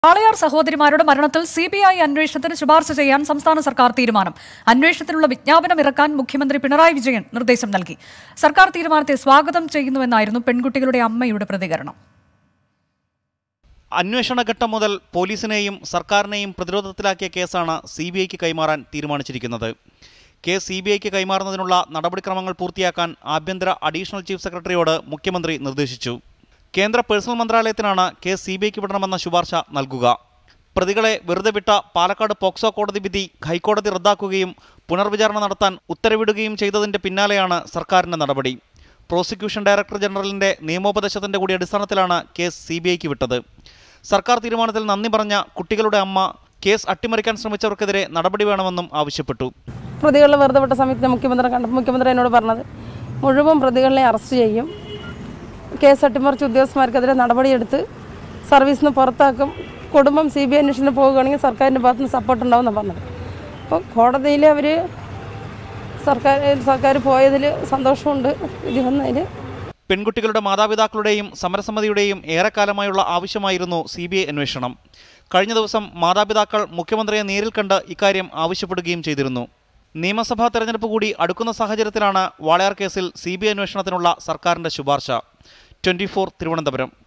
വാളയാർ സഹോദരിമാരുടെ മരണത്തിൽ C B I അന്വേഷണത്തിന് ശുപാർശ ചെയ്യാൻ സംസ്ഥാന സർക്കാർ തീരുമാനം അന്വേഷണത്തിനുള്ള വിജ്ഞാപനം ഇറക്കാൻ മുഖ്യമന്ത്രി പിണറായി വിജയൻ നിർദ്ദേശം നൽകി സർക്കാർ തീരുമാനത്തെ സ്വാഗതം ചെയ്യുന്നുവെന്നായിരുന്നു പെൺകുട്ടികളുടെ അമ്മയുടെ പ്രതികരണം അന്വേഷണ ഘട്ടം മുതൽ പോലീസിനെയും സർക്കാരിനെയും പ്രതിരോധത്തിലാക്കിയ കേസാണ് സി ബി ഐക്ക് കൈമാറാൻ തീരുമാനിച്ചിരിക്കുന്നത് കേസ് സി ബി ഐക്ക് കൈമാറുന്നതിനുള്ള നടപടിക്രമങ്ങൾ പൂർത്തിയാക്കാൻ ആഭ്യന്തര അഡീഷണൽ ചീഫ് സെക്രട്ടറിയോട് മുഖ്യമന്ത്രി നിർദ്ദേശിച്ചു കേന്ദ്ര പേഴ്സണൽ മന്ത്രാലയത്തിനാണ് കേസ് സി ബി ഐക്ക് വിടണമെന്ന ശുപാർശ നൽകുക പ്രതികളെ വെറുതെ വിട്ട പാലക്കാട് പോക്സോ കോടതി വിധി ഹൈക്കോടതി റദ്ദാക്കുകയും പുനർവിചാരണ നടത്താൻ ഉത്തരവിടുകയും ചെയ്തതിന്റെ പിന്നാലെയാണ് സർക്കാരിന്റെ നടപടി പ്രോസിക്യൂഷൻ ഡയറക്ടർ ജനറലിന്റെ നിയമോപദേശത്തിന്റെ കൂടി അടിസ്ഥാനത്തിലാണ് കേസ് സി ബി ഐക്ക് വിട്ടത് സർക്കാർ തീരുമാനത്തിൽ നന്ദി പറഞ്ഞ കുട്ടികളുടെ അമ്മ കേസ് അട്ടിമറിക്കാൻ ശ്രമിച്ചവർക്കെതിരെ നടപടി വേണമെന്നും ആവശ്യപ്പെട്ടു പ്രതികളെ വെറുതെ വിട്ട സമയത്ത് ഞാൻ മുഖ്യമന്ത്രി കണ്ടപ്പോൾ മുഖ്യമന്ത്രി എന്നോട് പറഞ്ഞത് മുഴുവൻ പ്രതികളെ അറസ്റ്റ് ചെയ്യും കേസ് അട്ടിമറിച്ച ഉദ്യോഗസ്ഥന്മാർക്കെതിരെ നടപടിയെടുത്ത് സർവീസിൽ നിന്ന് പുറത്താക്കും കുടുംബം സി ബി ഐ അന്വേഷണത്തിന് പോവുകയാണെങ്കിൽ സർക്കാരിൻ്റെ ഭാഗത്ത് നിന്ന് സപ്പോർട്ട് ഉണ്ടാവുമെന്നാണ് പറഞ്ഞത് അപ്പോൾ കോടതിയിൽ അവർ സർക്കാർ സർക്കാർ പോയതിൽ സന്തോഷമുണ്ട് വിധി വന്നതിൽ പെൺകുട്ടികളുടെ മാതാപിതാക്കളുടെയും സമരസമിതിയുടെയും ഏറെക്കാലമായുള്ള ആവശ്യമായിരുന്നു സി ബി ഐ അന്വേഷണം കഴിഞ്ഞ ദിവസം മാതാപിതാക്കൾ മുഖ്യമന്ത്രിയെ നേരിൽ കണ്ട് ഇക്കാര്യം ആവശ്യപ്പെടുകയും ചെയ്തിരുന്നു നിയമസഭാ തെരഞ്ഞെടുപ്പ് കൂടി അടുക്കുന്ന സാഹചര്യത്തിലാണ് വാളയാർ കേസിൽ സി ബി ഐ അന്വേഷണത്തിനുള്ള സർക്കാരിന്റെ ശുപാർശ ട്വന്റി തിരുവനന്തപുരം